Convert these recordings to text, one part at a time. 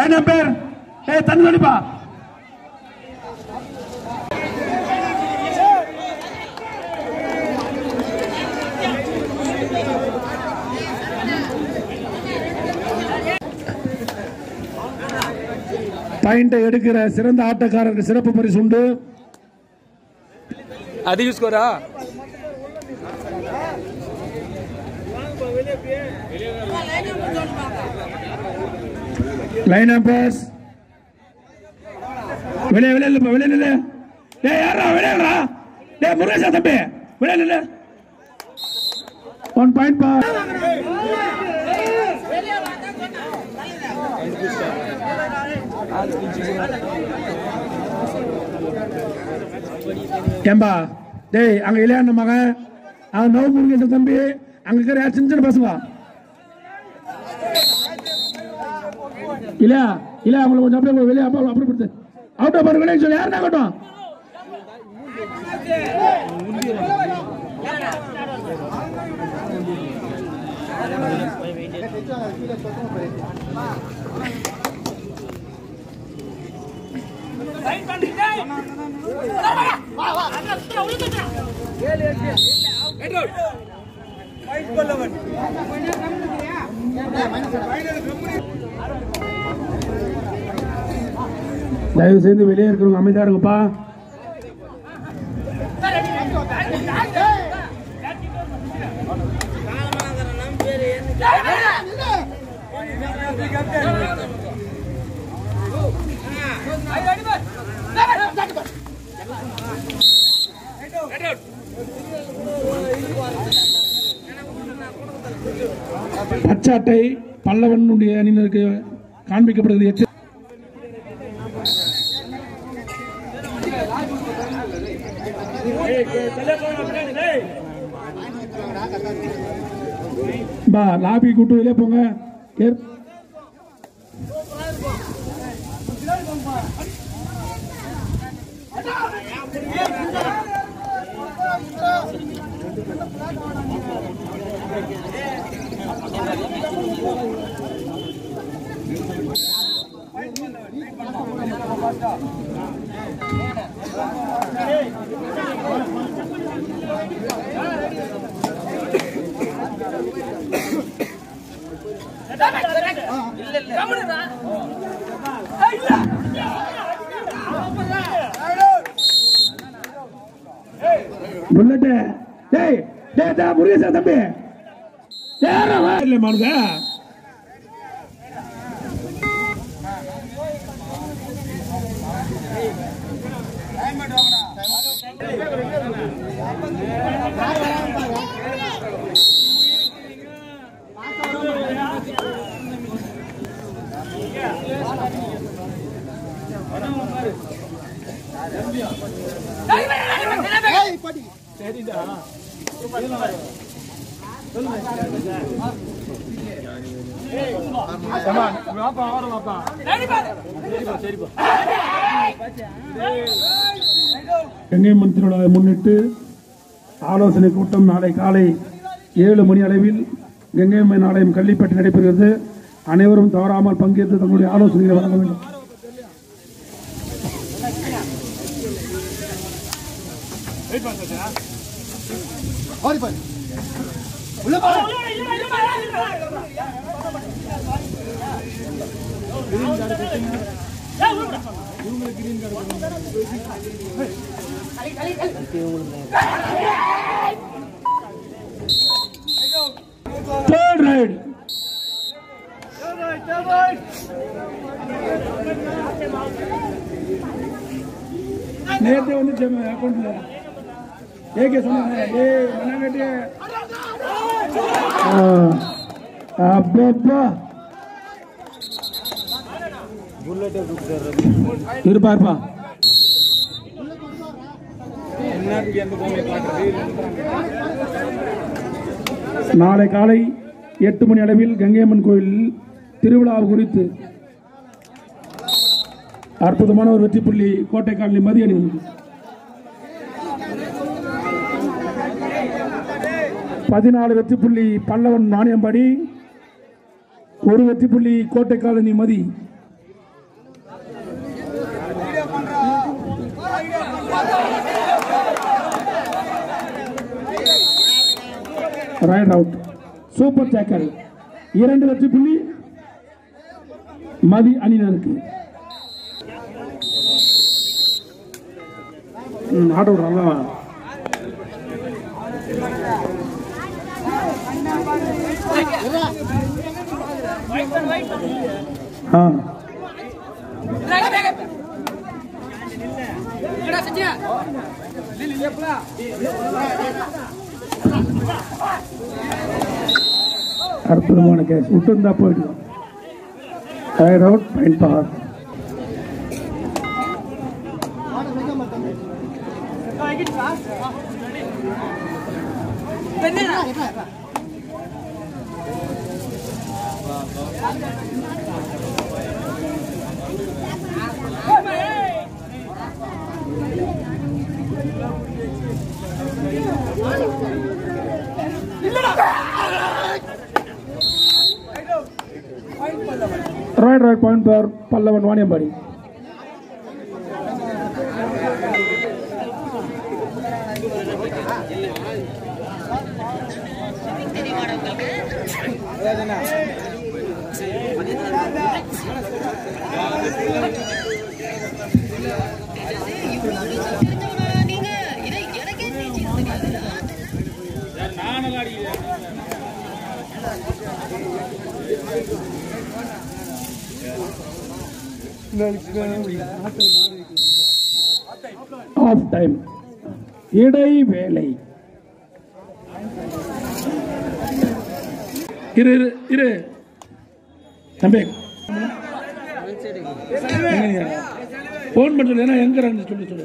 Line பேர் ஏ தண்ணி அடிப்பா பாயிண்டை எடுக்கிற சிறந்த ஆட்டக்காரருக்கு சிறப்பு பரிசு உண்டு அதிக ஸ்கோரா லைன் பேஸ் வெளியே வெளியே இல்லப்பா வெளியே நில்லு டேய் யாரா வெளியேடா டேய் முருகேசா தம்பி வெளியே நில்லு ஒன் பாயிண்ட் பா ஏம்பா டேய் அங்க இளையான மகன் அவன் நவ முருகேசன் தம்பி அங்க இருக்கிற சின்ன சின்ன பசங்க இல்ல இல்ல அவங்களை கொஞ்சம் அப்படியே வெளியே அப்பா அப்படி கொடுத்து அவுட் ஆஃப் வெளியே சொல்லி யாருன்னா கட்டும் தயவு செய்து வெளியே இருக்கிறவங்க அமைதியா இருங்கப்பா பச்சை அட்டை பல்லவனுடைய அணியினருக்கு காண்பிக்கப்படுகிறது எச்சு பா லாபி கூட்டு வெளியே போங்க கேர் புல்லட் டேய் டேய் டேய் முருகேசா தம்பி யாரா வா இல்ல மானுங்க கங்கை மண் திருவிழாவை முன்னிட்டு ஆலோசனை கூட்டம் நாளை காலை ஏழு மணி அளவில் கங்கை மண் ஆலயம் கள்ளிப்பட்டி நடைபெறுகிறது அனைவரும் தவறாமல் பங்கேற்று தங்களுடைய ஆலோசனைகளை வழங்க வேண்டும் தேர்ட் ரைட் நேற்று வந்து அக்கௌண்ட்ல ஏகே சொன்னாங்க ஏய் மண்ணாங்கட்டி அப்பப்பா இருப்பா இருப்பா நாளை காலை எட்டு மணி அளவில் கங்கையம்மன் கோயில் திருவிழா குறித்து அற்புதமான ஒரு வெற்றி புள்ளி கோட்டை காலனி மதிய அணி பதினாலு வெற்றி புள்ளி பல்லவன் மானியம்படி ஒரு வெற்றி புள்ளி Kottai colony Mathi raid out super tackle இரண்டு வெற்றி புள்ளி மதி அணியினருக்கு ம், ஆட விடுறாங்களா ஆ அற்புதமான கேஸ் விட்டு இருந்தா போயிடும் raid out point for raid raid point for Pallavan Vaniyambadi நீங்க இதை எனக்கே பேச்சு தெரியாதுடா ஆஃப் டைம் இடைவேளை இரு இரு இரு தம்பி போன் பண்ணல ஏன்னா எங்க இருந்து சொல்லி சொல்லு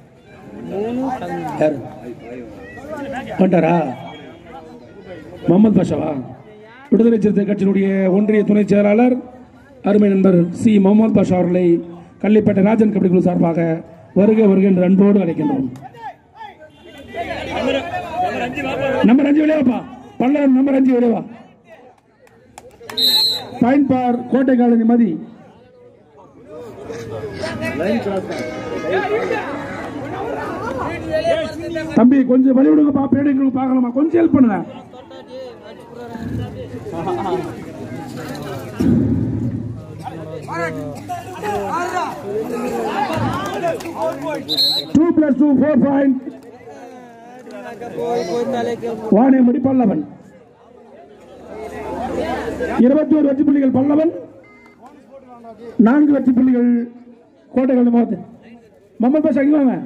யாரு வந்துட்டாரா முகமது பாஷாவா விடுதலை சிறுத்தை கட்சியினுடைய ஒன்றிய துணை செயலாளர் அருமை நண்பர் சி முகமது பாஷா அவர்களை கள்ளிப்பேட்டை ராஜன் கபடி குழு சார்பாக வருக வருக என்று அன்போடு அழைக்கின்றோம் நம்பர் அஞ்சு விளையாப்பா பல்லவன் நம்பர் அஞ்சு விளைவா பாயிண்ட் பார் கோட்டை காலனி மதி தம்பி கொஞ்சம் வழி விடுங்கப்பா பேடிங்களுக்கு பார்க்கலாமா கொஞ்சம் ஹெல்ப் பண்ணுங்க two plus two four point Vaniyambadi Pallavan இருபத்தி ஒரு வெற்றி புள்ளிகள் பல்லவன் நான்கு வெற்றி புள்ளிகள் கோட்டைகள் முகத்து மம்மல் பாஷா இங்க வாங்க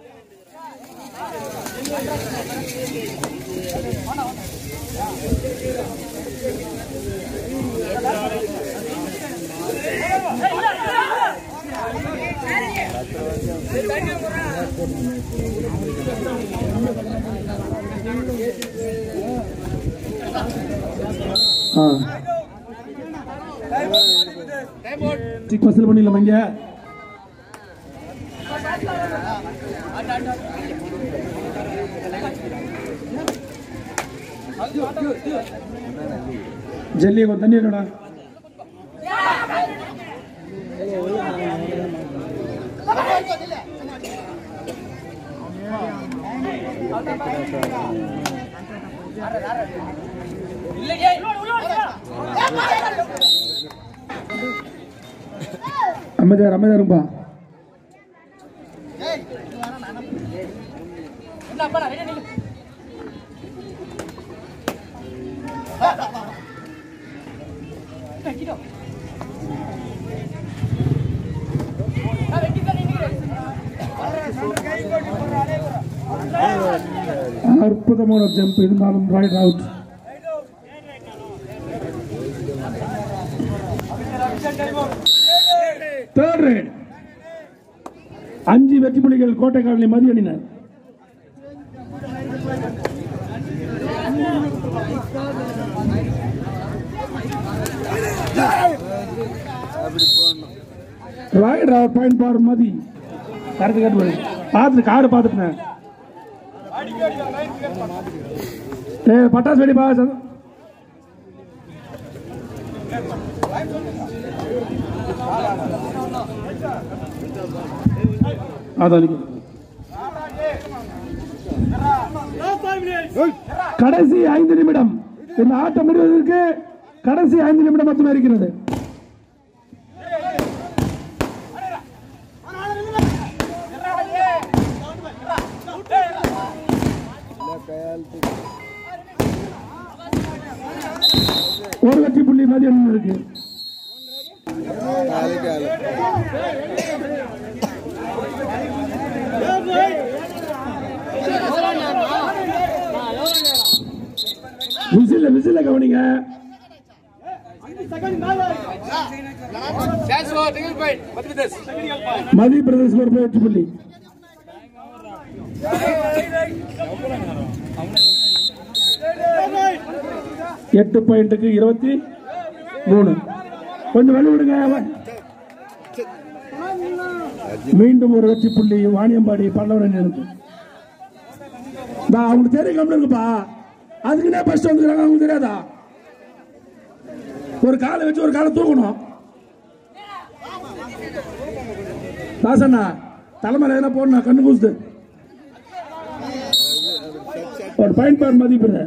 ஆ சிக் பஸ்ஸில் பண்ணிடலாம் இங்க ஜல்லியை கொஞ்சம் தண்ணி என்னடா அமைதியார் அமைதியாருப்பா அற்புதமான ஜம்ப் இருந்தாலும் ரைட் அவுட் தேர்ட் ரைட் அஞ்சு வெற்றி புள்ளிகள் கோட்டை காலனி மதி அணியினர் raid out point for Mathi கருத்து கேட்டு போய் பார்த்துட்டு காரு பார்த்துட்டேன் ஏ பட்டாசு வெடி பா சந்தோ- அதான் நிக்கு. கடைசி ஐந்து நிமிடம் இந்த ஆட்டம் முடிவதற்கு கடைசி ஐந்து நிமிடம் மட்டுமே இருக்கிறது ஒரு வெற்றி புள்ளி மதியம் இருக்கு விசில விசில கவனிங்க மதிய பிரதேசம் ஒரு வெற்றி புள்ளி எட்டு பாயிண்ட்டுக்கு இருபத்தி மூணு கொஞ்சம் வழி விடுங்க மீண்டும் ஒரு வெற்றி புள்ளி வாணியம்பாடி பல்லவரன் எனக்கு நான் அவங்களுக்கு தெரியும் கம்மியா இருக்குப்பா அதுக்குன்னே ஃபர்ஸ்ட் வந்துக்கிறாங்க அவங்களுக்கு தெரியாதா ஒரு காலை வச்சு ஒரு காலை தூக்கணும் தாசண்ணா தலைமையில எதனா போடணும் கண்ணு கூசுது ஒரு பாயிண்ட் பார் மதிப்பு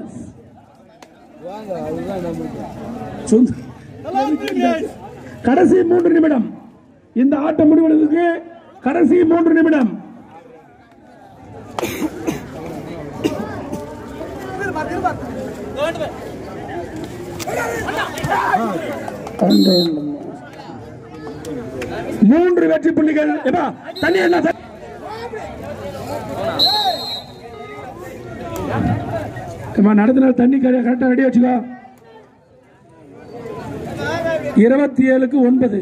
சொந்த கடைசி மூன்று நிமிடம் இந்த ஆட்டம் முடிவதற்கு கடைசி மூன்று நிமிடம் மூன்று வெற்றி புள்ளிகள் எப்பா தண்ணி என்ன தண்ணி? ஏம்மா, நடத்தின தண்ணி கரெக்டா ரெடி வச்சுக்கோ இருபத்தி ஏழுக்கு ஒன்பது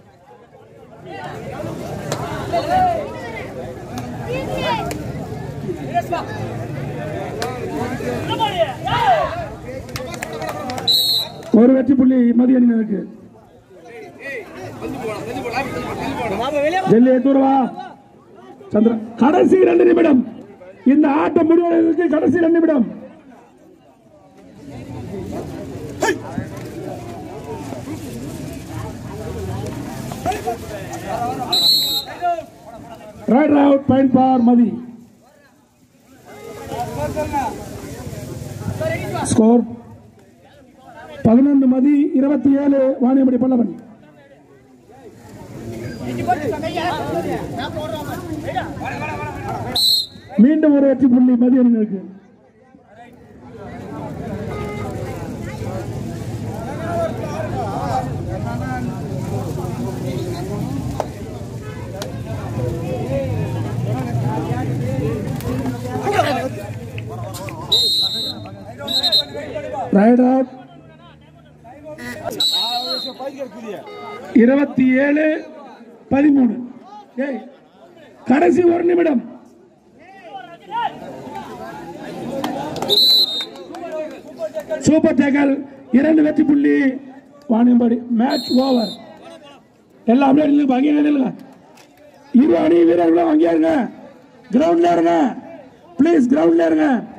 ஒரு வெற்றி புள்ளி மதிய அணியினருக்கு டெல்லி தூரவா சந்திர கடைசி ரெண்டு நிமிடம் இந்த ஆட்டம் முடிவதற்கு கடைசி ரெண்டு நிமிடம் raid out point for Mathi score பதினொன்று மதி இருபத்தி ஏழு வாணியம்படி பல்லவன் மீண்டும் ஒரு வெற்றி புள்ளி மதி அணியினருக்கு ரைட் அவுட் இருபத்தி ஏழு பதிமூணு ஏய் கடைசி ஒரு நிமிடம் சூப்பர் டேக்கல் இரண்டு வெற்றி புள்ளி வாணியம்பாடி மேட்ச் ஓவர் எல்லாம் அப்படியே நில்லுங்க அங்கேயே நில்லுங்க இரு அணி வீரர்களும் அங்கேயே இருங்க கிரவுண்ட்ல இருங்க ப்ளீஸ் கிரவுண்ட்ல இருங்க